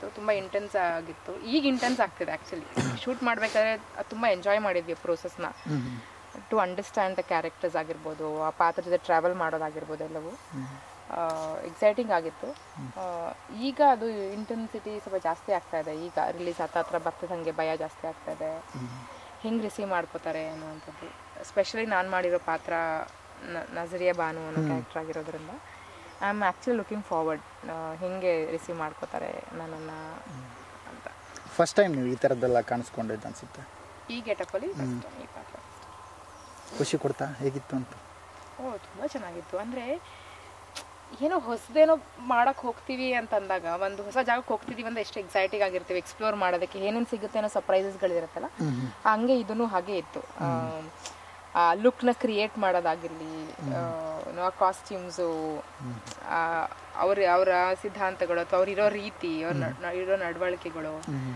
ಇತ್ತು ತುಂಬ ಇಂಟೆನ್ಸ್ ಆಗಿತ್ತು ಈಗ ಇಂಟೆನ್ಸ್ ಆಗ್ತಿದೆ ಆ್ಯಕ್ಚುಲಿ ಶೂಟ್ ಮಾಡಬೇಕಾದ್ರೆ ತುಂಬ ಎಂಜಾಯ್ ಮಾಡಿದ್ವಿ ಪ್ರೋಸೆಸ್ನ ಟು ಅಂಡರ್ಸ್ಟ್ಯಾಂಡ್ ದ ಕ್ಯಾರೆಕ್ಟರ್ಸ್ ಆಗಿರ್ಬೋದು ಆ ಪಾತ್ರ ಜೊತೆ ಟ್ರಾವೆಲ್ ಮಾಡೋದಾಗಿರ್ಬೋದು ಎಲ್ಲವೂ ಎಕ್ಸೈಟಿಂಗ್ ಆಗಿತ್ತು ಆ, ಈಗ ಅದು ಇಂಟೆನ್ಸಿಟಿ ಸ್ವಲ್ಪ ಜಾಸ್ತಿ ಆಗ್ತಾ ಇದೆ ಈಗ ರಿಲೀಸ್ ಹತ್ತ ಹತ್ರ ಬರ್ತಿದ್ದಂಗೆ ಭಯ ಜಾಸ್ತಿ ಆಗ್ತಾ ಇದೆ ಹೆಂಗೆ ರಿಸೀವ್ ಮಾಡ್ಕೋತಾರೆ ಅನ್ನುವಂಥದ್ದು ಎಸ್ಪೆಷಲಿ ನಾನು ಮಾಡಿರೋ ಪಾತ್ರ ನ- ನಜರಿಯಾ ಬಾನು ಅನ್ನೋ ಕ್ಯಾರೆಕ್ಟರ್ ಆಗಿರೋದ್ರಿಂದ I am actually looking forward ಹೆಂಗೆ ರಿಸೀವ್ ಮಾಡ್ಕೋತಾರೆ ನನ್ನನ್ನು ಅಂತ ಫಸ್ಟ್ ಟೈಮ್ ನೀವು ಈ ಥರದ್ದೆಲ್ಲ ಕಾಣಿಸ್ಕೊಂಡಿದ್ದು ಅನ್ಸುತ್ತೆ ಈ ಗೆಟಪಲ್ಲಿ ಫಸ್ಟ್ ಈ ಪಾತ್ರ ಖುಷಿ ಕೊಡ್ತಾ ಹೇಗಿತ್ತು ಅಂತ ಓ ತುಂಬ ಚೆನ್ನಾಗಿತ್ತು ಅಂದರೆ ಏನೋ ಹೊಸದೇನೋ ಮಾಡಕ್ಕೆ ಹೋಗ್ತೀವಿ ಅಂತಂದಾಗ ಒಂದು ಹೊಸ ಜಾಗಕ್ಕೆ ಹೋಗ್ತಿದ್ದೀವಿ ಅಂದ್ರೆ ಎಷ್ಟು ಎಕ್ಸೈಟಿಂಗ್ ಆಗಿರ್ತೀವಿ ಎಕ್ಸ್ಪ್ಲೋರ್ ಮಾಡೋದಕ್ಕೆ ಏನೇನು ಸಿಗುತ್ತೆ ಅನ್ನೋ ಸರ್ಪ್ರೈಸಸ್ಗಳಿರುತ್ತಲ್ಲ ಹಂಗೆ ಇದನ್ನು ಹಾಗೆ ಇತ್ತು ಆ ಲುಕ್ನ ಕ್ರಿಯೇಟ್ ಮಾಡೋದಾಗಿರಲಿ ಆ ಕಾಸ್ಟ್ಯೂಮ್ಸು ಅವ್ರ ಅವರ ಸಿದ್ಧಾಂತಗಳು ಅಥವಾ ಅವ್ರಿರೋ ರೀತಿ ಅವ್ರ ನ- ಇರೋ ನಡವಳಿಕೆಗಳು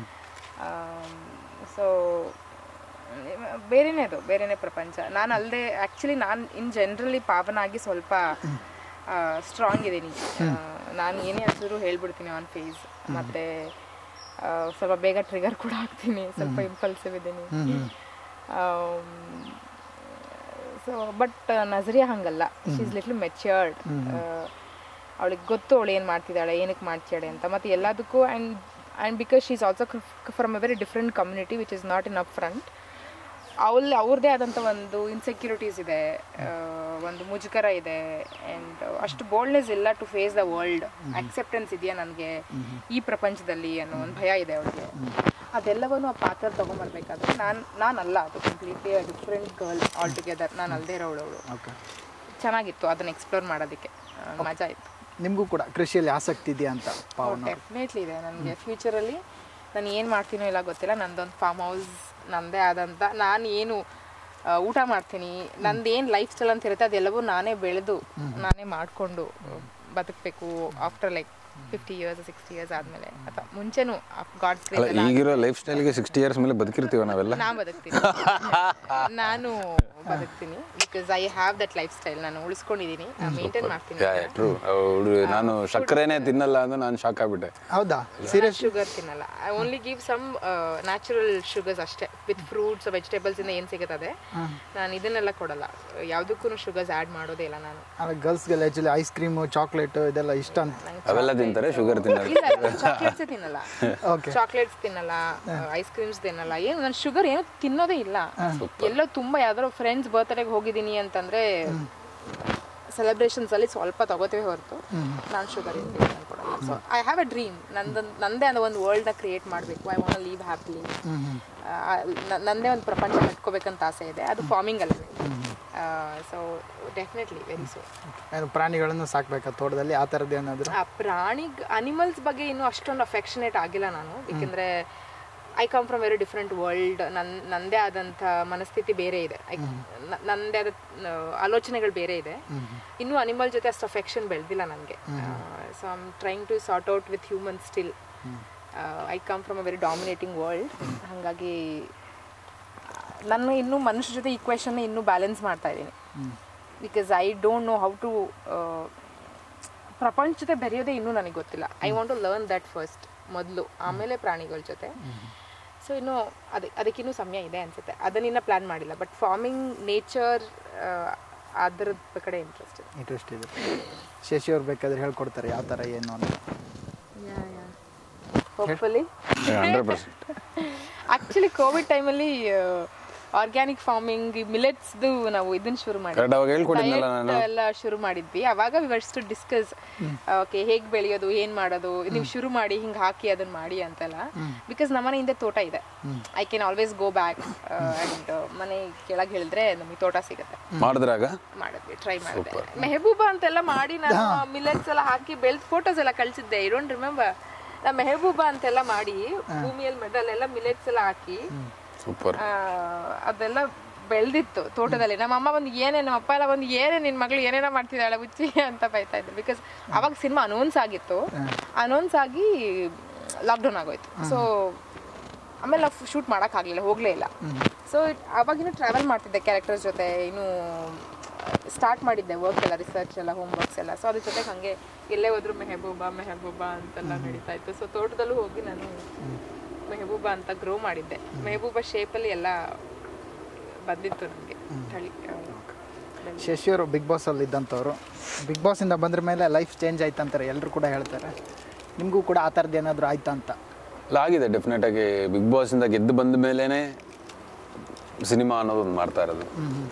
ಸೊ ಬೇರೆನೇ ಅದು ಬೇರೆನೇ ಪ್ರಪಂಚ ನಾನು ಅಲ್ಲದೆ ಆ್ಯಕ್ಚುಲಿ ನಾನು ಇನ್ ಜನರಲಿ ಪಾವನಾಗಿ ಸ್ವಲ್ಪ ಸ್ಟ್ರಾಂಗ್ ಇದ್ದೀನಿ ನಾನು ಏನೇ ಹಸಿರು ಹೇಳ್ಬಿಡ್ತೀನಿ ಆನ್ ಫೇಸ್ ಮತ್ತು ಸ್ವಲ್ಪ ಬೇಗ ಟ್ರಿಗರ್ ಕೂಡ ಆಗ್ತೀನಿ ಸ್ವಲ್ಪ ಇಂಪಲ್ಸಿವ್ ಇದ್ದೀನಿ ಸೊ ಬಟ್ ನಜರಿಯಾ ಹಂಗಲ್ಲ ಶಿ ಇಸ್ ಲಿಟ್ಲ್ ಮೆಚ್ಯೂರ್ಡ್ ಅವಳಿಗೆ ಗೊತ್ತು ಅವಳು ಏನು ಮಾಡ್ತಿದ್ದಾಳೆ ಏನಕ್ಕೆ ಮಾಡ್ತಿದ್ದಾಳೆ ಅಂತ ಮತ್ತು ಎಲ್ಲದಕ್ಕೂ and and because she is also from a very different community which is not in up front ಅವಲ್ಲಿ ಅವ್ರದ್ದೇ ಆದಂಥ ಒಂದು ಇನ್ಸೆಕ್ಯೂರಿಟೀಸ್ ಇದೆ ಆ, ಒಂದು ಮುಜುಗರ ಇದೆ ಆ್ಯಂಡ್ ಅಷ್ಟು ಬೋಲ್ಡ್ನೆಸ್ ಇಲ್ಲ to face the world acceptance ಇದೆಯಾ ನನಗೆ ಈ ಪ್ರಪಂಚದಲ್ಲಿ ಅನ್ನೋ ಒಂದು ಭಯ ಇದೆ ಅವಳಿಗೆ ಅದೆಲ್ಲವನ್ನು ಆ ಪಾತ್ರ ತೊಗೊಂಬರ್ಬೇಕಾದ್ರೆ ನಾನು ನಾನಲ್ಲ ಅದು completely different girl all together ನಾನು ಅಲ್ಲದೆ ಇರೋಳು ಅವಳು ಓಕೆ ಚೆನ್ನಾಗಿತ್ತು ಅದನ್ನ ಎಕ್ಸ್ಪ್ಲೋರ್ ಮಾಡೋದಕ್ಕೆ ಆ, ಮಜಾ ಇತ್ತು ನಿಮಗೂ ಕೂಡ ಕೃಷಿಯಲ್ಲಿ ಆಸಕ್ತಿ ಇದೆಯಾ ಅಂತ ಪಾವನ ಡೆಫಿನೆಟ್ಲಿ ಇದೆ ನನಗೆ ಫ್ಯೂಚರಲ್ಲಿ ನಾನು ಏನು ಮಾಡ್ತೀನೋ ಇಲ್ಲ ಗೊತ್ತಿಲ್ಲ ನಂದೊಂದು ಫಾರ್ಮ್ ಹೌಸ್ ನಂದೇ ಆದಂಥ ನಾನು ಏನು ಆ, ಊಟ ಮಾಡ್ತೀನಿ ನಂದು ಏನು ಲೈಫ್ ಸ್ಟೈಲ್ ಅಂತ ಇರುತ್ತೆ ಅದೆಲ್ಲವೂ ನಾನೇ ಬೆಳೆದು ನಾನೇ ಮಾಡಿಕೊಂಡು ಬದುಕಬೇಕು after like fifty years sixty years ಆದಮೇಲೆ ಅಥವಾ ಮುಂಚೆನೂ ಗಾಡ್ಸ್ ಅಲ್ಲ ಈಗಿರೋ ಲೈಫ್ ಸ್ಟೈಲ್ಗೆ ಸಿಕ್ಸ್ಟಿ ಇಯರ್ಸ್ ಮೇಲೆ ಬದುಕಿರ್ತೀವ ನಾವೆಲ್ಲ ನಾನು ಬದುಕ್ತೀನಿ ನಾನು ಬದುಕ್ತೀನಿ because I have that life style ನಾನು ಉಳಿಸ್ಕೊಂಡಿದ್ದೀನಿ ಮೇಂಟೈನ್ ಮಾಡ್ತೀನಿ ಟ್ರೂ ನಾನು ಸಕ್ಕರೆನೇ ತಿನ್ನಲ್ಲ ಅಂದ್ರೆ ನಾನು ಶಾಕ್ ಆಗ್ಬಿಟ್ಟೆ ಹೌದಾ ಶುಗರ್ ತಿನ್ನಲ್ಲ I only give some natural sugars ಅಷ್ಟೇ ವಿತ್ ಫ್ರೂಟ್ಸ್ ವೆಜಿಟೇಬಲ್ಸ್ ಇಂದ ಏನು ಸಿಗುತ್ತದೆ ನಾನು ಇದನ್ನೆಲ್ಲ ಕೊಡಲ್ಲ ಯಾವುದಕ್ಕೂ ಶುಗರ್ಸ್ ಆ್ಯಡ್ ಮಾಡೋದೇ ಇಲ್ಲ ನಾನು ಆಮೇಲೆ ಗರ್ಲ್ಸ್ಗೆಲ್ಲ ಆ್ಯಕ್ಚುಲಿ ಐಸ್ ಕ್ರೀಮು ಚಾಕ್ಲೇಟ್ ಇದೆಲ್ಲ ಇಷ್ಟ ಅಂತ ಅವೆಲ್ಲ ತಿಂತಾರೆ ಶುಗರ್ ತಿನ್ನಲ್ಲ ಇಲ್ಲ ಚಾಕ್ಲೇಟ್ಸ್ ತಿನ್ನಲ್ಲ ಓಕೆ ಚಾಕ್ಲೇಟ್ಸ್ ತಿನ್ನಲ್ಲ ಐಸ್ ಕ್ರೀಮ್ಸ್ ತಿನ್ನಲ್ಲ ಏನು ನಾನು ಶುಗರ್ ಏನು ತಿನ್ನೋದೇ ಇಲ್ಲ ಎಲ್ಲೋ ತುಂಬಾ ಯಾವ್ದಾದ್ರು ಫ್ರೆಂಡ್ಸ್ ಬರ್ತ್ಡೇಗೆ ಹೋಗಿದ್ದೀನಿ ಅಂತಂದ್ರೆ ಸೆಲೆಬ್ರೇಷನ್ಸ್ ಅಲ್ಲಿ ಸ್ವಲ್ಪ ತಗೋತೀವಿ ಹೊರತು ನಾನು ಶುಗರ್ ಕೊಡಲ್ಲ so I have a dream ನಂದು ನಂದೇ ಅನ್ನೋ ಒಂದು ವರ್ಲ್ಡ್ನ ಕ್ರಿಯೇಟ್ ಮಾಡಬೇಕು ಐ ವಾಂಟ್ ಲೀವ್ ಹ್ಯಾಪಿಲಿ ನಂದೇ ಒಂದು ಪ್ರಪಂಚ ಕಟ್ಕೋಬೇಕಂತ ಆಸೆ ಇದೆ ಅದು ಫಾರ್ಮಿಂಗ್ ಅಲ್ಲ ಸೊ ಡೆಫಿನೆಟ್ಲಿ ವೆರಿ ಸೊ ಏನು ಪ್ರಾಣಿಗಳನ್ನು ಸಾಕ್ಬೇಕಾ ತೋಟದಲ್ಲಿ ಆ ಥರದ್ದು ಏನಾದರೂ ಆ ಪ್ರಾಣಿ ಅನಿಮಲ್ಸ್ ಬಗ್ಗೆ ಇನ್ನೂ ಅಷ್ಟೊಂದು ಅಫೆಕ್ಷನೇಟ್ ಆಗಿಲ್ಲ ನಾನು ಯಾಕೆಂದ್ರೆ I come from very different world ನನ್ ನಂದೇ ಆದಂಥ ಮನಸ್ಥಿತಿ ಬೇರೆ ಇದೆ I- ನ- ನಂದೇ ಆದ ಆ, ಆಲೋಚನೆಗಳು ಬೇರೆ ಇದೆ ಇನ್ನೂ ಅನಿಮಲ್ ಜೊತೆ ಅಷ್ಟು ಅಫೆಕ್ಷನ್ ಬೆಳೆದಿಲ್ಲ ನನಗೆ so I'm trying to sort out with human still I come from a very dominating world ಹಾಗಾಗಿ ನಾನು ಇನ್ನೂ ಮನುಷ್ಯ ಜೊತೆ ಈಕ್ವೇಷನ್ನ ಇನ್ನೂ ಬ್ಯಾಲೆನ್ಸ್ ಮಾಡ್ತಾ ಇದ್ದೀನಿ because I don't know how to ಪ್ರಪಂಚ ಜೊತೆ ಬೆರೆಯೋದೇ ಇನ್ನೂ ನನಗೆ ಗೊತ್ತಿಲ್ಲ I want to learn that first ಮೊದಲು ಆಮೇಲೆ ಪ್ರಾಣಿಗಳ ಜೊತೆ ಸೊ ಇನ್ನು ಅದೇ ಅದಕ್ಕಿನ್ನೂ ಸಮಯ ಇದೆ ಅನ್ಸುತ್ತೆ ಅದನ್ನಿನ್ನ ಪ್ಲ್ಯಾನ್ ಮಾಡಿಲ್ಲ ಬಟ್ ಫಾರ್ಮಿಂಗ್ ನೇಚರ್ ಅದರದ ಕಡೆ ಇಂಟ್ರೆಸ್ಟ್ ಇದೆ ಇಂಟ್ರೆಸ್ಟ್ ಇದೆ ಶಶಿ ಅವ್ರು ಬೇಕಾದ್ರೆ ಹೇಳ್ಕೊಡ್ತಾರೆ ಯಾವ ಥರ ಏನು ಅಂತ hopefully hundred percent actually Covid ಟೈಮಲ್ಲಿ ಆರ್ಗ್ಯಾನಿಕ್ ಫಾರ್ಮಿಂಗ್ ಮಿಲೆಟ್ಸ್ದು ನಾವು ಇದನ್ನ ಶುರು Correct, ಅವಾಗ ಹೇಳ್ಕೊಟ್ಟಿದ್ನಲ್ಲ Diet ನಾನು. ಎಲ್ಲ ಶುರು ಮಾಡಿದ್ವಿ ಅವಾಗ ವಿವರ್ಸ್ ಟು ಡಿಸ್ಕಸ್ ಓಕೆ ಹೇಗೆ ಬೆಳೆಯೋದು ಏನ್ ಮಾಡೋದು ನೀವು ಶುರು ಮಾಡಿ ಹಿಂಗೆ ಹಾಕಿ ಅದನ್ನ ಮಾಡಿ ಅಂತೆಲ್ಲ ಬಿಕಾಸ್ ನಮ್ಮನೆ ಹಿಂದೆ ತೋಟ ಇದೆ I can always go back and ಮನೆ ಕೆಳಗೆ ಹೇಳಿದ್ರೆ ನಮಗೆ ತೋಟ ಸಿಗುತ್ತೆ ಮಾಡಿದ್ರಾಗ ಮಾಡಿದ್ವಿ ಟ್ರೈ ಮಾಡಿದೆ ಮೆಹಬೂಬಾ ಅಂತೆಲ್ಲ ಮಾಡಿ ನಾನು ಮಿಲೆಟ್ಸ್ ಎಲ್ಲ ಹಾಕಿ ಬೆಳೆದ ಫೋಟೋಸ್ ಎಲ್ಲ ಕಳ್ಸಿದ್ದೆ ಐ ಡೋಂಟ್ ರಿಮೆಂಬರ್ ನಾ ಮೆಹಬೂಬಾ ಅಂತೆಲ್ಲ ಮಾಡಿ ಭೂಮಿಯಲ್ಲಿ ಮೆಡಲ್ ಎಲ್ಲ ಮಿಲೆಟ್ಸ್ ಎಲ್ಲ ಹಾಕಿ ಸೂಪರ್ ಆ, ಅದೆಲ್ಲ ಬೆಳೆದಿತ್ತು ತೋಟದಲ್ಲಿ ನಮ್ಮ ಅಮ್ಮ ಬಂದು ಏನೇ ನಮ್ಮ ಅಪ್ಪ ಎಲ್ಲ ಬಂದು ಏನೇ ನಿನ್ನ ಮಗಳು ಏನೇನೋ ಮಾಡ್ತಿದ್ದಾಳೆ ಹುಚ್ಚಿ ಅಂತ ಬೈತಾ ಇದ್ರು ಬಿಕಾಸ್ ಅವಾಗ ಸಿನಿಮಾ ಅನೌನ್ಸ್ ಆಗಿತ್ತು ಅನೌನ್ಸ್ ಆಗಿ ಲಾಕ್ಡೌನ್ ಆಗೋಯ್ತು ಸೊ ಆಮೇಲೆ ನಾವು ಶೂಟ್ ಮಾಡೋಕ್ಕಾಗಲಿಲ್ಲ ಹೋಗಲೇ ಇಲ್ಲ ಸೊ ಅವಾಗಿನ್ನೂ ಟ್ರಾವೆಲ್ ಮಾಡ್ತಿದ್ದೆ ಕ್ಯಾರೆಕ್ಟರ್ಸ್ ಜೊತೆ ಇನ್ನು ಸ್ಟಾರ್ಟ್ ಮಾಡಿದ್ದೆ ವರ್ಕ್ ಎಲ್ಲ ರಿಸರ್ಚ್ ಎಲ್ಲ ಹೋಮ್ ವರ್ಕ್ಸ್ ಎಲ್ಲ ಸೊ ಅದ್ರ ಜೊತೆಗೆ ಹಾಗೆ ಎಲ್ಲೇ ಹೋದ್ರು ಮೆಹಬೂಬಾ ಮೆಹಬೂಬಾ ಅಂತೆಲ್ಲ ನಡೀತಾ ಇತ್ತು ಸೊ ತೋಟದಲ್ಲೂ ಹೋಗಿ ನಾನು ಮೆಹಬೂಬಾ ಅಂತ ಗ್ರೋ ಮಾಡಿದ್ದೆ ಮೆಹಬೂಬಾ ಶೇಪಲ್ಲಿ ಎಲ್ಲ ಬಂದಿತ್ತು ನನಗೆ ತಳಿ ಶಶಿ ಅವರು ಬಿಗ್ ಬಾಸಲ್ಲಿ ಇದ್ದಂಥವ್ರು ಬಿಗ್ ಬಾಸಿಂದ ಬಂದ್ರ ಮೇಲೆ ಲೈಫ್ ಚೇಂಜ್ ಆಯ್ತು ಅಂತಾರೆ ಎಲ್ಲರೂ ಕೂಡ ಹೇಳ್ತಾರೆ ನಿಮಗೂ ಕೂಡ ಆ ಥರದ್ದು ಏನಾದರೂ ಆಯ್ತಾ ಅಂತ ಅಲ್ಲ ಆಗಿದೆ ಡೆಫಿನೆಟ್ ಆಗಿ ಬಿಗ್ ಬಾಸಿಂದ ಗೆದ್ದು ಬಂದ ಮೇಲೇ ಸಿನಿಮಾ ಅನ್ನೋದು ಒಂದು ಮಾಡ್ತಾ ಇರೋದು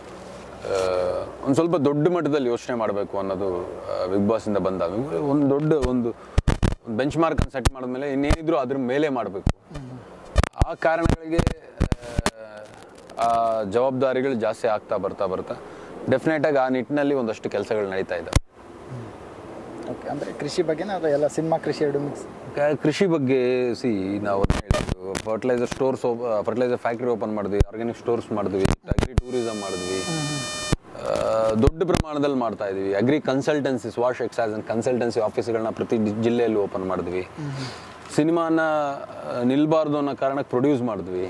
ಒಂದು ಸ್ವಲ್ಪ ದೊಡ್ಡ ಮಟ್ಟದಲ್ಲಿ ಯೋಚನೆ ಮಾಡಬೇಕು ಅನ್ನೋದು ಬಿಗ್ ಬಾಸಿಂದ ಬಂದಾಗ ಒಂದು ದೊಡ್ಡ ಒಂದು ಬೆಂಚ್ ಮಾರ್ಕ್ ಸೆಟ್ ಮಾಡಿದ್ಮೇಲೆ ಇನ್ನೇನಿದ್ರು ಅದ್ರ ಮೇಲೆ ಮಾಡಬೇಕು ಆ ಕಾರಣಗಳಿಗೆ ಆ, ಆ ಜವಾಬ್ದಾರಿಗಳು ಜಾಸ್ತಿ ಆಗ್ತಾ ಬರ್ತಾ ಬರ್ತಾ ಡೆಫಿನೆಟ್ ಆಗಿ ಆ ನಿಟ್ಟಿನಲ್ಲಿ ಒಂದಷ್ಟು ಕೆಲಸಗಳು ನಡೀತಾ ಇದ್ದಾವೆ ಓಕೆ ಅಂದರೆ ಕೃಷಿ ಬಗ್ಗೆನೇ ಅದು ಎಲ್ಲ ಸಿನಿಮಾ ಕೃಷಿ ಎರಡು ಮಿಕ್ಸ್ ಕ- ಕೃಷಿ ಬಗ್ಗೆ ಸಿ ನಾವು fertiliser stores fertiliser factory open ಮಾಡಿದ್ವಿ ಆರ್ಗ್ಯಾನಿಕ್ ಸ್ಟೋರ್ಸ್ ಮಾಡಿದ್ವಿ ಅಗ್ರಿ ಟೂರಿಸಂ ಮಾಡಿದ್ವಿ ಆ, ದೊಡ್ಡ ಪ್ರಮಾಣದಲ್ಲಿ ಮಾಡ್ತಾ ಇದೀವಿ ಅಗ್ರಿ ಕನ್ಸಲ್ಟೆನ್ಸಿ ಸ್ವಾಶ್ ಎಕ್ಸೈಸ್ ಅಂಡ್ ಕನ್ಸಲ್ಟೆನ್ಸಿ ಆಫೀಸ್ಗಳನ್ನ ಪ್ರತಿ ಡಿ- ಜಿಲ್ಲೆಯಲ್ಲೂ ಓಪನ್ ಮಾಡಿದ್ವಿ ಸಿನಿಮಾನ ನಿಲ್ಬಾರ್ದು ಅನ್ನೋ ಕಾರಣಕ್ಕೆ ಪ್ರೊಡ್ಯೂಸ್ ಮಾಡಿದ್ವಿ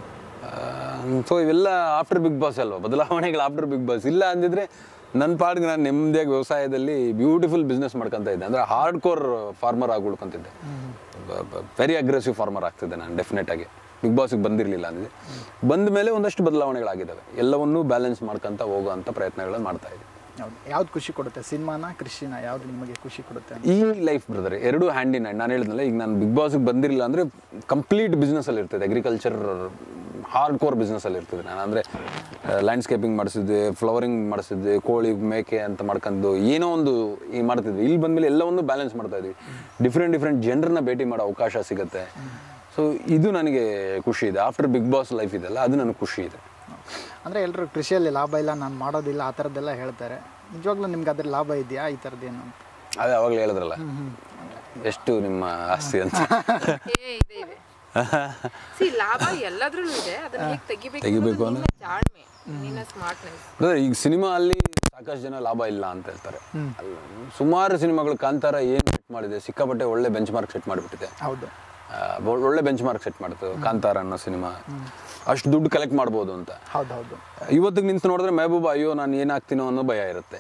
ಸೊ ಇವೆಲ್ಲ ಆಫ್ಟರ್ ಬಿಗ್ ಬಾಸ್ ಅಲ್ವಾ ಬದಲಾವಣೆಗಳು ಆಫ್ಟರ್ ಬಿಗ್ ಬಾಸ್ ಇಲ್ಲ ಅಂದಿದ್ರೆ ನನ್ನ ಪಾಡ್ಗೆ ನಾನು ನೆಮ್ಮದಿಯಾಗಿ ವ್ಯವಸಾಯದಲ್ಲಿ ಬ್ಯೂಟಿಫುಲ್ ಬಿಸ್ನೆಸ್ ಮಾಡ್ಕೊಂತ ಇದ್ದೆ ಅಂದರೆ ಹಾರ್ಡ್ ಕೋರ್ ಫಾರ್ಮರ್ ಆಗಿ ಉಳ್ಕೊಂತಿದ್ದೆ ವೆರಿ ಅಗ್ರೆಸಿವ್ ಫಾರ್ಮರ್ ಆಗ್ತಿದ್ದೆ ನಾನು ಡೆಫಿನೆಟ್ ಆಗಿ ಬಿಗ್ ಬಾಸಿಗೆ ಬಂದಿರಲಿಲ್ಲ ಅಂದರೆ ಬಂದ ಮೇಲೆ ಒಂದಷ್ಟು ಬದಲಾವಣೆಗಳಾಗಿದ್ದಾವೆ ಎಲ್ಲವನ್ನೂ ಬ್ಯಾಲೆನ್ಸ್ ಮಾಡ್ಕೊಂತ ಹೋಗುವಂಥ ಪ್ರಯತ್ನಗಳನ್ನು ಮಾಡ್ತಾ ಇದ್ದೆ ಹೌದು ಯಾವ್ದು ಖುಷಿ ಕೊಡುತ್ತೆ ಸಿನಿಮಾನ ಕೃಷಿನ ಯಾವ್ದು ನಿಮಗೆ ಖುಷಿ ಕೊಡುತ್ತೆ ಈ ಲೈಫ್ ಬ್ರದರ್ ಎರಡು ಹ್ಯಾಂಡ್ ಇನ್ ಹ್ಯಾಂಡ್ ನಾನು ಹೇಳಿದ್ನಲ್ಲ ಈಗ ನಾನು ಬಿಗ್ ಬಾಸ್ಗೆ ಬಂದಿರಲಿಲ್ಲ ಅಂದರೆ ಕಂಪ್ಲೀಟ್ ಬಿಸ್ನೆಸ್ಸಲ್ಲಿ ಇರ್ತದೆ ಅಗ್ರಿಕಲ್ಚರ್ ಹಾರ್ಡ್ ಕೋರ್ ಬಿಸ್ನೆಸ್ಸಲ್ಲಿ ಇರ್ತದೆ ನಾನು ಅಂದರೆ ಲ್ಯಾಂಡ್ಸ್ಕೇಪಿಂಗ್ ಮಾಡಿಸಿದ್ದೆ ಫ್ಲವರಿಂಗ್ ಮಾಡಿಸಿದ್ದೆ ಕೋಳಿ ಮೇಕೆ ಅಂತ ಮಾಡ್ಕೊಂಡು ಏನೋ ಒಂದು ಈ ಮಾಡ್ತಿದ್ವಿ ಇಲ್ಲಿ ಬಂದಮೇಲೆ ಎಲ್ಲವನ್ನು ಬ್ಯಾಲೆನ್ಸ್ ಮಾಡ್ತಾ ಇದ್ವಿ ಡಿಫ್ರೆಂಟ್ ಡಿಫ್ರೆಂಟ್ ಜನರನ್ನ ಭೇಟಿ ಮಾಡೋ ಅವಕಾಶ ಸಿಗುತ್ತೆ ಸೊ ಇದು ನನಗೆ ಖುಷಿ ಇದೆ ಆಫ್ಟರ್ ಬಿಗ್ ಬಾಸ್ ಲೈಫ್ ಇದೆಲ್ಲ ಅದು ನನಗೆ ಖುಷಿ ಇದೆ ಅಂದರೆ ಎಲ್ಲರೂ ಕೃಷಿಯಲ್ಲಿ ಲಾಭ ಇಲ್ಲ ನಾನು ಮಾಡೋದಿಲ್ಲ ಆ ಥರದ್ದೆಲ್ಲ ಹೇಳ್ತಾರೆ ನಿಜವಾಗ್ಲೂ ನಿಮ್ಗೆ ಅದ್ರ ಲಾಭ ಇದೆಯಾ ಈ ಥರದ್ದೇನು ಅಂತ ಅದೇ ಅವಾಗಲೇ ಹೇಳಿದ್ರಲ್ಲ ಎಷ್ಟು ನಿಮ್ಮ ಆಸ್ತಿ ಅಂತ ಇದೆ ಇದೆ ಸಿ ಲಾಭ ಎಲ್ಲದ್ರಲ್ಲೂ ಇದೆ ಅದನ್ನ ಹೇಗೆ ತೆಗಿಬೇಕು ತೆಗಿಬೇಕು ಅನ್ನೋದು ನಿನ್ನ ಜಾಣ್ಮೆ ನಿನ್ನ ಸ್ಮಾರ್ಟ್ನೆಸ್ ಬ್ರದರ್ ಈಗ ಸಿನಿಮಾ ಅಲ್ಲಿ ಸಾಕಷ್ಟು ಜನ ಲಾಭ ಇಲ್ಲ ಅಂತ ಹೇಳ್ತಾರೆ ಅಲ್ಲ, ಸುಮಾರು ಸಿನಿಮಾಗಳು ಕಾಂತಾರ ಏನು ಸೆಟ್ ಮಾಡಿದೆ ಸಿಕ್ಕಾಪಟ್ಟೆ ಒಳ್ಳೆ ಬೆಂಚ್ ಮಾರ್ಕ್ ಸೆಟ್ ಮಾಡಿಬಿಟ್ಟಿದೆ ಹೌದು ಆ, ಒ- ಒಳ್ಳೆ ಬೆಂಚ್ ಮಾರ್ಕ್ ಸೆಟ್ ಮಾಡ್ತು ಕಾಂತಾರ ಅನ್ನೋ ಸಿನಿಮಾ ಅಷ್ಟು ದುಡ್ಡು ಕಲೆಕ್ಟ್ ಮಾಡ್ಬೋದು ಅಂತ ಹೌದು ಹೌದು ಇವತ್ತಿಗೆ ನಿಂತು ನೋಡಿದ್ರೆ ಮೆಹಬೂಬ್ ಅಯ್ಯೋ ನಾನು ಏನಾಗ್ತೀನೋ ಅನ್ನೋ ಭಯ ಇರುತ್ತೆ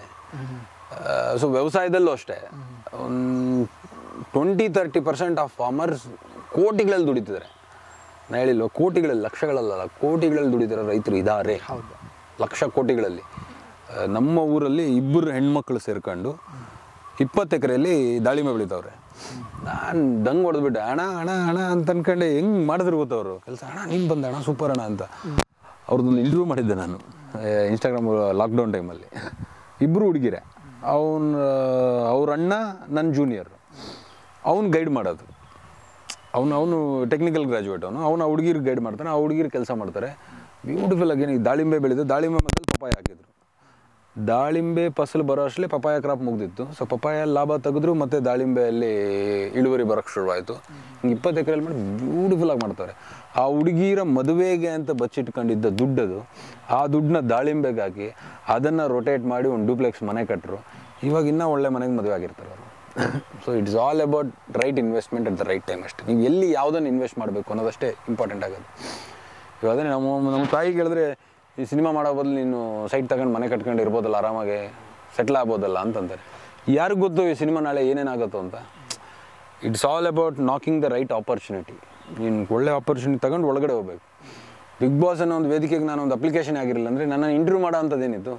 ಸೊ ವ್ಯವಸಾಯದಲ್ಲೂ ಅಷ್ಟೇ ಒಂದು twenty thirty percent of farmers ಕೋಟಿಗಳಲ್ಲಿ ದುಡಿತಿದ್ದಾರೆ ನಾ ಹೇಳಿಲ್ವ ಕೋಟಿಗಳಲ್ಲಿ ಲಕ್ಷಗಳಲ್ಲ ಕೋಟಿಗಳಲ್ಲಿ ದುಡಿತಿರೋ ರೈತರು ಇದ್ದಾರೆ ಹೌದು ಲಕ್ಷ ಕೋಟಿಗಳಲ್ಲಿ ಆ, ನಮ್ಮ ಊರಲ್ಲಿ ಇಬ್ಬರು ಹೆಣ್ಮಕ್ಳು ಸೇರ್ಕೊಂಡು ಇಪ್ಪತ್ತು ಎಕರೆಯಲ್ಲಿ ದಾಳಿಂಬೆ ಬೆಳಿತಾವ್ರೆ ನಾನು ದಂಗ್ ಹೊಡೆದ್ಬಿಟ್ಟೆ ಹಣ ಹಣ ಹಣ ಅಂತ ಅನ್ಕೊಂಡೆ ಹೆಂಗೆ ಮಾಡಿದ್ರು ಗೊತ್ತವರು ಕೆಲಸ ಹಣ ನೀನು ಬಂದ ಹಣ ಸೂಪರ್ ಹಣ ಅಂತ ಅವ್ರದ್ದೊಂದು ಇಂಟರ್ವ್ಯೂ ಮಾಡಿದ್ದೆ ನಾನು ಇನ್ಸ್ಟಾಗ್ರಾಮ್ ಲಾಕ್ಡೌನ್ ಟೈಮಲ್ಲಿ ಇಬ್ಬರು ಹುಡುಗಿರೆ ಅವನ ಅವ್ರ ಅಣ್ಣ ನನ್ನ ಜೂನಿಯರ್ ಅವ್ನು ಗೈಡ್ ಮಾಡೋದು ಅವನು ಅವನು ಟೆಕ್ನಿಕಲ್ ಗ್ರಾಜುಯೇಟ್ ಅವನು ಅವನು ಆ ಹುಡುಗಿರ್ ಗೈಡ್ ಮಾಡ್ತಾನೆ ಆ ಹುಡುಗಿರು ಕೆಲಸ ಮಾಡ್ತಾರೆ ಬ್ಯೂಟಿಫುಲ್ ಆಗಿ ಏನು ದಾಳಿಂಬೆ ಬೆಳೆದು ದಾಳಿಂಬೆ ಮಧ್ಯದಲ್ಲಿ ಪಪಾಯ ಹಾಕಿದ್ರು ದಾಳಿಂಬೆ ಫಸಲು ಬರೋ ಅಷ್ಟಲೇ ಪಪಾಯ ಕ್ರಾಪ್ ಮುಗ್ದಿತ್ತು ಸೊ ಪಪಾಯ ಲಾಭ ತೆಗೆದ್ರು ಮತ್ತೆ ದಾಳಿಂಬೆಯಲ್ಲಿ ಇಳುವರಿ ಬರೋಕ್ಕೆ ಶುರುವಾಯಿತು ಹಿಂಗೆ ಇಪ್ಪತ್ತು ಎಕರೆಯಲ್ಲಿ ಮಾಡಿ ಬ್ಯೂಟಿಫುಲ್ ಆಗಿ ಮಾಡ್ತಾರೆ ಆ ಹುಡುಗಿರ ಮದುವೆಗೆ ಅಂತ ಬಚ್ಚಿಟ್ಕೊಂಡಿದ್ದ ದುಡ್ಡದು ಆ ದುಡ್ಡನ್ನ ದಾಳಿಂಬೆಗೆ ಹಾಕಿ ಅದನ್ನು ರೊಟೇಟ್ ಮಾಡಿ ಒಂದು ಡೂಪ್ಲೆಕ್ಸ್ ಮನೆ ಕಟ್ಟರು ಇವಾಗ ಇನ್ನೂ ಒಳ್ಳೆ ಮನೆಗೆ ಮದುವೆ ಆಗಿರ್ತಾರೆ ಅವರು so it's all about right investment at the right time ಅಷ್ಟೇ ನೀವು ಎಲ್ಲಿ ಯಾವುದನ್ನು ಇನ್ವೆಸ್ಟ್ ಮಾಡಬೇಕು ಅನ್ನೋದಷ್ಟೇ ಇಂಪಾರ್ಟೆಂಟ್ ಆಗೋದು ಇವಾಗ ಅದೇ ನಮ್ಮ ನಮ್ಮ ತಾಯಿಗೆ ಹೇಳಿದ್ರೆ ಈ ಸಿನಿಮಾ ಮಾಡೋ ಬದಲು ನೀನು ಸೈಟ್ ತಗೊಂಡು ಮನೆ ಕಟ್ಕೊಂಡು ಇರ್ಬೋದಲ್ಲ ಆರಾಮಾಗಿ ಸೆಟ್ಲ್ ಆಗ್ಬೋದಲ್ಲ ಅಂತಂತಾರೆ ಯಾರಿಗೂ ಗೊತ್ತು ಈ ಸಿನಿಮಾ ನಾಳೆ ಏನೇನಾಗುತ್ತೋ ಅಂತ it's all about knocking the right opportunity ನೀನು ಒಳ್ಳೆ ಆಪರ್ಚುನಿಟಿ ತಗೊಂಡು ಒಳಗಡೆ ಹೋಗ್ಬೇಕು ಬಿಗ್ ಬಾಸ್ ಅನ್ನೋ ಒಂದು ವೇದಿಕೆಗೆ ನಾನು ಒಂದು ಅಪ್ಲಿಕೇಶನ್ ಆಗಿರಲಿಲ್ಲ ಅಂದರೆ ನನ್ನ ಇಂಟರ್ವ್ಯೂ ಮಾಡೋ ಅಂಥದ್ದೇನಿತ್ತು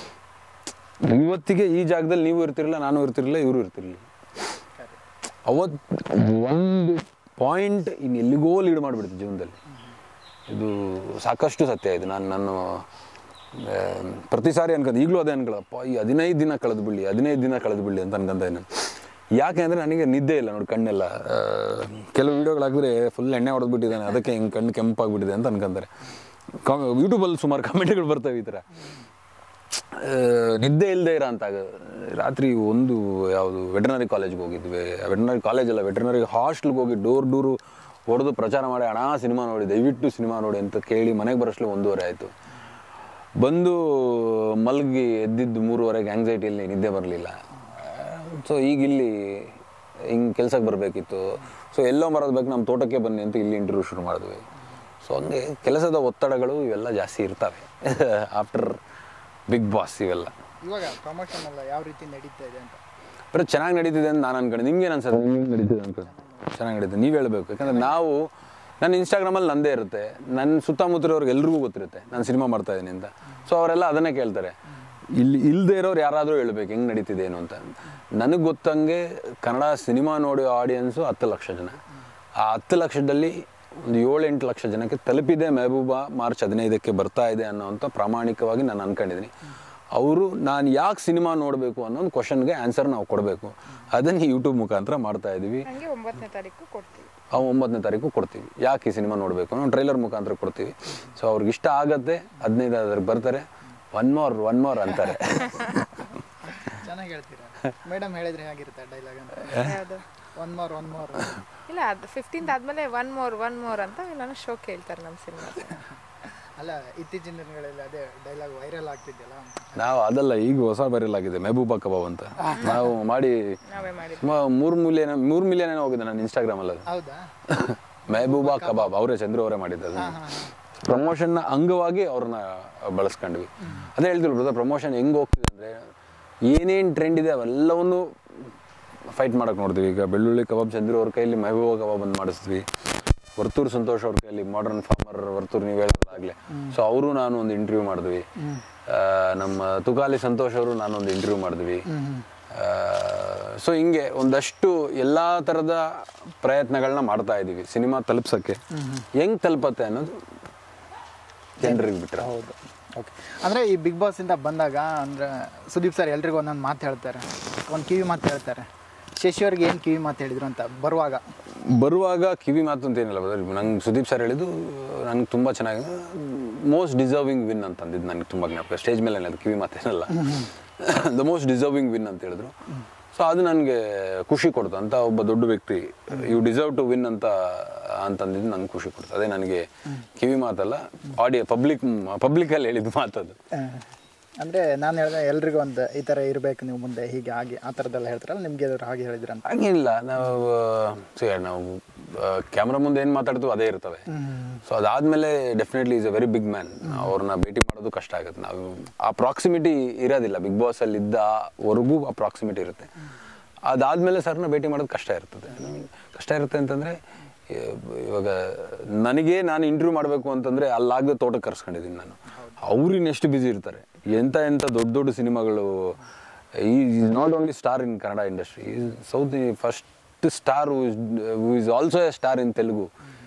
ಇವತ್ತಿಗೆ ಈ ಜಾಗದಲ್ಲಿ ನೀವು ಇರ್ತಿರಲಿಲ್ಲ ನಾನು ಇರ್ತಿರಲಿಲ್ಲ ಇವರು ಇರ್ತಿರ್ಲಿಲ್ಲ ಅವತ್ತು ಒಂದು ಪಾಯಿಂಟ್ ಇನ್ನು ಎಲ್ಲಿಗೋ ಲೀಡ್ ಮಾಡಿಬಿಡ್ತು ಜೀವನದಲ್ಲಿ ಇದು ಸಾಕಷ್ಟು ಸತ್ಯ ಇದು ನಾನು ನಾನು ಆ, ಪ್ರತಿ ಸಾರಿ ಅನ್ಕೊಂಡೆ ಈಗಲೂ ಅದೇ ಅನ್ಕೊಳ್ಳಪ್ಪ ಈ ಹದಿನೈದು ದಿನ ಕಳೆದು ಬಿಡಲಿ ಹದಿನೈದು ದಿನ ಕಳೆದು ಬಿಡಲಿ ಅಂತ ಅನ್ಕೊಂತ ನಾನು ಯಾಕೆ ಅಂದರೆ ನನಗೆ ನಿದ್ದೆ ಇಲ್ಲ ನೋಡಿ ಕಣ್ಣೆಲ್ಲ ಆ, ಕೆಲವು ವೀಡಿಯೋಗಳಾಗಿದ್ರೆ ಫುಲ್ ಎಣ್ಣೆ ಹೊಡೆದ್ಬಿಟ್ಟಿದ್ದಾನೆ ಅದಕ್ಕೆ ಹಿಂಗೆ ಕಣ್ಣು ಕೆಂಪಾಗ್ಬಿಟ್ಟಿದೆ ಅಂತ ಅನ್ಕೊಂತಾರೆ ಕಾಮ್ ಯೂಟ್ಯೂಬಲ್ಲಿ ಸುಮಾರು ಕಮೆಂಟ್ಗಳು ಬರ್ತವೆ ಈ ಥರ ಆ, ನಿದ್ದೆ ಇಲ್ಲದೆ ಇರೋ ಅಂತ ರಾತ್ರಿ ಒಂದು ಯಾವುದು ವೆಟರ್ನರಿ ಕಾಲೇಜ್ಗೆ ಹೋಗಿದ್ವಿ ವೆಟರ್ನರಿ ಕಾಲೇಜ್ ಅಲ್ಲ ವೆಟರ್ನರಿ ಹಾಸ್ಟೆಲ್ಗೆ ಹೋಗಿ ಡೋರ್ ಡೋರು ಹೊಡೆದು ಪ್ರಚಾರ ಮಾಡಿ ಅಣ್ಣ ಸಿನಿಮಾ ನೋಡಿ ದಯವಿಟ್ಟು ಸಿನಿಮಾ ನೋಡಿ ಅಂತ ಕೇಳಿ ಮನೆಗೆ ಬರೋಷ್ಟೇ ಒಂದೂವರೆ ಆಯಿತು ಬಂದು ಮಲಗಿ ಎದ್ದಿದ್ದು ಮೂರುವರೆಗೆ ಆ್ಯಂಗ್ಸೈಟಿಯಲ್ಲಿ ನಿದ್ದೆ ಬರಲಿಲ್ಲ ಸೊ ಈಗ ಇಲ್ಲಿ ಹಿಂಗೆ ಕೆಲ್ಸಕ್ಕೆ ಬರಬೇಕಿತ್ತು ಸೊ ಎಲ್ಲೋ ಬರೋದು ಬೇಕು ನಮ್ಮ ತೋಟಕ್ಕೆ ಬನ್ನಿ ಅಂತ ಇಲ್ಲಿ ಇಂಟರ್ವ್ಯೂ ಶುರು ಮಾಡಿದ್ವಿ ಸೊ ಹಂಗೆ ಕೆಲಸದ ಒತ್ತಡಗಳು ಇವೆಲ್ಲ ಜಾಸ್ತಿ ಇರ್ತವೆ ಆಫ್ಟರ್ ಬಿಗ್ ಬಾಸ್ ಇವೆಲ್ಲ ಇವಾಗ ಪ್ರಮೋಷನ್ ಎಲ್ಲ ಯಾವ ರೀತಿ ನಡೀತಾ ಇದೆ ಅಂತ ಬರೀ ಚೆನ್ನಾಗಿ ನಡೀತಿದೆ ಅಂತ ನಾನು ಅನ್ಕೊಂಡು ನಿಮ್ಗೆ ಏನು ಅನ್ಸುತ್ತೆ ನಿಮ್ಗೆ ನಡೀತಿದೆ ಅನ್ಕೊಂಡು ಚೆನ್ನಾಗಿ ನಡೀತಿದೆ ನೀವು ಹೇಳಬೇಕು ಯಾಕಂದ್ರೆ ನಾವು ನನ್ನ ಇನ್ಸ್ಟಾಗ್ರಾಮಲ್ಲಿ ನಂದೇ ಇರುತ್ತೆ ನನ್ನ ಸುತ್ತಮುತ್ತಲವ್ರಿಗೆ ಎಲ್ರಿಗೂ ಗೊತ್ತಿರುತ್ತೆ ನಾನು ಸಿನಿಮಾ ಮಾಡ್ತಾ ಇದ್ದೀನಿ ಅಂತ ಸೊ ಅವರೆಲ್ಲ ಅದನ್ನೇ ಕೇಳ್ತಾರೆ ಇಲ್ಲಿ ಇಲ್ಲದೆ ಇರೋರು ಯಾರಾದರೂ ಹೇಳ್ಬೇಕು ಹೆಂಗೆ ನಡೀತಿದೆ ಏನು ಅಂತ ನನಗೆ ಗೊತ್ತಂಗೆ ಕನ್ನಡ ಸಿನಿಮಾ ನೋಡೋ ಆಡಿಯನ್ಸು ಹತ್ತು ಲಕ್ಷ ಜನ ಆ ಹತ್ತು ಲಕ್ಷದಲ್ಲಿ ಒಂದು ಏಳು ಎಂಟು ಲಕ್ಷ ಜನಕ್ಕೆ ತಲುಪಿದೆ ಮೆಹಬೂಬಾ ಮಾರ್ಚ್ ಹದಿನೈದಕ್ಕೆ ಬರ್ತಾ ಇದೆ ಅನ್ನೋಂಥ ಪ್ರಾಮಾಣಿಕವಾಗಿ ನಾನು ಅನ್ಕೊಂಡಿದ್ದೀನಿ ಅವರು ನಾನು ಯಾಕೆ ಸಿನಿಮಾ ನೋಡಬೇಕು ಅನ್ನೋ ಒಂದು ಕ್ವಶನ್ಗೆ ಆನ್ಸರ್ ನಾವು ಕೊಡಬೇಕು ಅದನ್ನು ಯೂಟ್ಯೂಬ್ ಮುಖಾಂತರ ಮಾಡ್ತಾ ಇದ್ದೀವಿ ಹಂಗೆ ಒಂಬತ್ತನೇ ತಾರೀಕು ಕೊಡ್ತೀವಿ ಅವು ಒಂಬತ್ತನೇ ತಾರೀಕು ಕೊಡ್ತೀವಿ ಯಾಕೆ ಈ ಸಿನಿಮಾ ನೋಡಬೇಕು ಅನ್ನೋ ಟ್ರೈಲರ್ ಮುಖಾಂತರ ಕೊಡ್ತೀವಿ ಸೊ ಅವ್ರಿಗೆ ಇಷ್ಟ ಆಗತ್ತೆ ಹದಿನೈದು ಅದ್ರಿಗೆ ಬರ್ತಾರೆ ಒನ್ ಮೋರ್ ಒನ್ ಮೋರ್ ಅಂತಾರೆ ಚೆನ್ನಾಗಿ ಹೇಳ್ತೀರಾ ಮೇಡಮ್ ಹೇಳಿದ್ರೆ ಹೇಗಿರುತ್ತೆ ಡೈಲಾಗ್ ಅಂತ ಯಾವುದು ಒನ್ ಮೋರ್ ಒನ್ ಮೋರ್ ಇಲ್ಲ ಅದು ಫಿಫ್ಟೀನ್ತ್ ಆದಮೇಲೆ ಒನ್ ಮೋರ್ ಒನ್ ಮೋರ್ ಅಂತ ನಾನು ಶೋ ಕೇಳ್ತಾರೆ ನಮ್ಮ ಸಿನಿಮಾ ಅಲ್ಲ ಇತ್ತೀಚಿನ ದಿನಗಳಲ್ಲಿ ಅದೇ ಡೈಲಾಗ್ ವೈರಲ್ ಆಗ್ತಿದೆಯಲ್ಲ ನಾವು ಅದಲ್ಲ ಈಗ ಹೊಸ ಬರೆಯಲಾಗಿದೆ ಮೆಹಬೂಬಾ ಕಬಾಬ್ ಅಂತ ನಾವು ಮಾಡಿ ನಾವೇ ಮಾಡಿದ್ವಿ ಸುಮಾರು ಮೂರು ಮಿಲಿಯನ್ ಮೂರು ಮಿಲಿಯನ್ ಏನೋ ಹೋಗಿದೆ ನನ್ನ ಇನ್ಸ್ಟಾಗ್ರಾಮಲ್ಲಿ ಅದು ಹೌದಾ ಮೆಹಬೂಬಾ ಕಬಾಬ್ ಅವರೇ ಚಂದ್ರು ಅವರೇ ಮಾಡಿದ್ದು ಪ್ರಮೋಷನ್ನ ಅಂಗವಾಗಿ ಅವ್ರನ್ನ ಬಳಸ್ಕೊಂಡ್ವಿ ಅದೇ ಹೇಳ್ತಿಲ್ಲ ಬ್ರದರ್ ಪ್ರಮೋಷನ್ ಹೆಂಗೆ ಹೋಗ್ತಿದೆ ಅಂದರೆ ಏನೇನು ಟ್ರೆಂಡ್ ಇದೆ ಅವೆಲ್ಲವನ್ನು ಫೈಟ್ ಮಾಡಕ್ಕೆ ನೋಡ್ತೀವಿ ಈಗ ಬೆಳ್ಳುಳ್ಳಿ ಕಬಾಬ್ ಚಂದ್ರು ಅವ್ರ ಕೈಯಲ್ಲಿ ಮೆಹಬೂಬಾ ಕಬಾಬ್ ಅಂತ ಮಾಡಿಸ್ತೀವಿ ವರ್ತೂರು ಸಂತೋಷ್ ಅವ್ರ ಕೈಯಲ್ಲಿ ಮಾಡರ್ನ್ ಫಾರ್ಮರ್ ವರ್ತೂರು ನೀವು ಹೇಳಿದಾಗಲೇ ಸೊ ಅವರು ನಾನು ಒಂದು ಇಂಟರ್ವ್ಯೂ ಮಾಡಿದ್ವಿ ಆ, ನಮ್ಮ ತುಕಾಲಿ ಸಂತೋಷ್ ಅವರು ನಾನು ಒಂದು ಇಂಟರ್ವ್ಯೂ ಮಾಡಿದ್ವಿ ಸೊ ಹಿಂಗೆ ಒಂದಷ್ಟು ಎಲ್ಲ ಥರದ ಪ್ರಯತ್ನಗಳನ್ನ ಮಾಡ್ತಾ ಇದ್ದೀವಿ ಸಿನಿಮಾ ತಲುಪ್ಸೋಕ್ಕೆ ಹೆಂಗ್ ತಲುಪತ್ತೆ ಅನ್ನೋದು ಜನರಿಗೆ ಬಿಟ್ರೆ ಹೌದು ಓಕೆ ಅಂದರೆ ಈ ಬಿಗ್ ಬಾಸಿಂದ ಬಂದಾಗ ಅಂದರೆ ಸುದೀಪ್ ಸರ್ ಎಲ್ರಿಗೂ ಒಂದೊಂದು ಮಾತು ಹೇಳ್ತಾರೆ ಒಂದು ಕಿವಿ ಮಾತು ಹೇಳ್ತಾರೆ ಶಶಿ ಅವ್ರಿಗೆ ಏನು ಕಿವಿ ಮಾತು ಹೇಳಿದ್ರು ಅಂತ ಬರುವಾಗ ಬರುವಾಗ ಕಿವಿ ಮಾತು ಅಂತ ಏನಿಲ್ಲ ನಂಗೆ ಸುದೀಪ್ ಸರ್ ಹೇಳಿದ್ದು ನಂಗೆ ತುಂಬ ಚೆನ್ನಾಗಿ ಮೋಸ್ಟ್ ಡಿಸರ್ವಿಂಗ್ ವಿನ್ ಅಂತ ಅಂದಿದ್ದು ನನಗೆ ತುಂಬ ಜ್ಞಾಪಕ ಸ್ಟೇಜ್ ಮೇಲೆ ಏನಿಲ್ಲ ಕಿವಿ ಮಾತೇನಲ್ಲ ದ ಮೋಸ್ಟ್ ಡಿಸರ್ವಿಂಗ್ ವಿನ್ ಅಂತ ಹೇಳಿದ್ರು ಸೊ ಅದು ನನಗೆ ಖುಷಿ ಕೊಡ್ತು ಅಂತ ಒಬ್ಬ ದೊಡ್ಡ ವ್ಯಕ್ತಿ ಯು ಡಿಸರ್ವ್ ಟು ವಿನ್ ಅಂತ ಅಂತಂದಿದ್ದು ನಂಗೆ ಖುಷಿ ಕೊಡ್ತು ಅದೇ ನನಗೆ ಕಿವಿ ಮಾತಲ್ಲ ಆಡಿಯೋ ಪಬ್ಲಿಕ್ ಪಬ್ಲಿಕಲ್ಲಿ ಹೇಳಿದ್ದು ಮಾತದು ಅಂದರೆ ನಾನು ಹೇಳಿದೆ ಎಲ್ರಿಗೂ ಒಂದು ಈ ಥರ ಇರಬೇಕು ನೀವು ಮುಂದೆ ಹೀಗೆ ಹಾಗೆ ಆ ಥರದ್ದೆಲ್ಲ ಹೇಳ್ತಾರಲ್ಲ ನಿಮಗೆ ಎದುರು ಹಾಗೆ ಹೇಳಿದ್ರಂತ ಹಂಗೇನಿಲ್ಲ ನಾವು see, ನಾವು ಕ್ಯಾಮ್ರಾ ಮುಂದೆ ಏನು ಮಾತಾಡ್ತೀವಿ ಅದೇ ಇರ್ತವೆ ಸೊ ಅದಾದಮೇಲೆ definitely is a very big man ಅವ್ರನ್ನ ಭೇಟಿ ಮಾಡೋದು ಕಷ್ಟ ಆಗುತ್ತೆ ನಾವು ಆ ಪ್ರಾಕ್ಸಿಮಿಟಿ ಇರೋದಿಲ್ಲ ಬಿಗ್ ಬಾಸಲ್ಲಿ ಇದ್ದವರೆಗೂ ಆ ಪ್ರಾಕ್ಸಿಮಿಟಿ ಇರುತ್ತೆ ಅದಾದಮೇಲೆ ಸರ್ನ ಭೇಟಿ ಮಾಡೋದು ಕಷ್ಟ ಇರ್ತದೆ ಕಷ್ಟ ಇರುತ್ತೆ ಅಂತಂದರೆ ಇವಾಗ ನನಗೆ ನಾನು ಇಂಟರ್ವ್ಯೂ ಮಾಡಬೇಕು ಅಂತಂದರೆ ಅಲ್ಲಾಗದೆ ತೋಟಕ್ಕೆ ಕರ್ಸ್ಕೊಂಡಿದ್ದೀನಿ ನಾನು ಅವ್ರು ಇನ್ನೆಷ್ಟು ಬ್ಯುಸಿ ಇರ್ತಾರೆ ಎಂಥ ಎಂಥ ದೊಡ್ಡ ದೊಡ್ಡ ಸಿನಿಮಾಗಳು ಈ not only star in Kannada industry south first star who is also a star in Telugu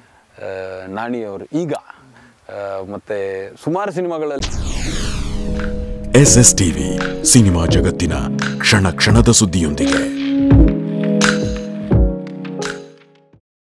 Nani ಅವರು ಈಗ ಆ, ಮತ್ತೆ ಸುಮಾರು ಸಿನಿಮಾಗಳಲ್ಲಿ ಎಸ್ ಎಸ್ ಟಿವಿ ಸಿನಿಮಾ ಜಗತ್ತಿನ ಕ್ಷಣ ಕ್ಷಣದ ಸುದ್ದಿಯೊಂದಿಗೆ